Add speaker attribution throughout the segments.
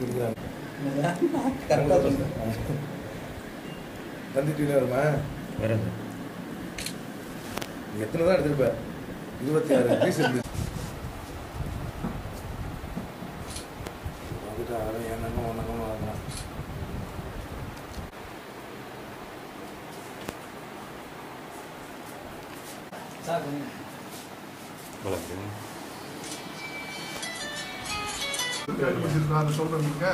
Speaker 1: இருக்கிறாங்க
Speaker 2: கரெக்டாக சொல்லுங்க
Speaker 1: தந்தி டிவியில் வருமா
Speaker 3: வரும்
Speaker 1: நீ எத்தனை தான் எடுத்திருப்ப இருபத்தி ஆறு பீஸ் இருந்து வந்துட்டு அவன் என்னென்ன ஒன்றெல்லாம் வாங்கினான்
Speaker 2: சார்
Speaker 3: வளர்க்குறேன்
Speaker 4: அதை சொல்றீங்க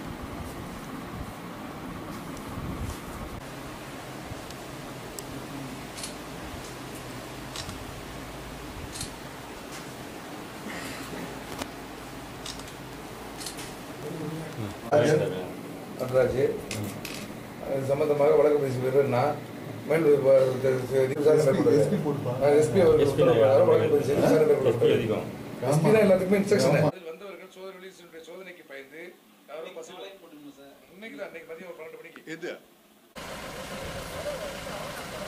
Speaker 1: நடராஜ் அது சம்பந்தமாக வழக்கு பேசி வருவேன் நான் மேல் விசாரணை
Speaker 4: SP போடுப்பா.
Speaker 1: எஸ்பி அவர்கள்
Speaker 3: SP
Speaker 1: உத்தரவு வழக்கு பதிவு செய்து விசாரணை
Speaker 3: SP
Speaker 1: மேற்கொள்ளப்பட்டது.
Speaker 3: அதிகம்
Speaker 1: SP தான் எல்லாத்துக்குமே இன்ஸ்ட்ரக்ஷன்
Speaker 4: ஆமா.
Speaker 1: அதில் வந்தவர்கள் சோதனை சோதனைக்கு பயந்து யாரும் பசங்க இன்னைக்கு தான் இன்னைக்கு மதியம் ஒரு பன்னெண்டு மணிக்கு
Speaker 4: எது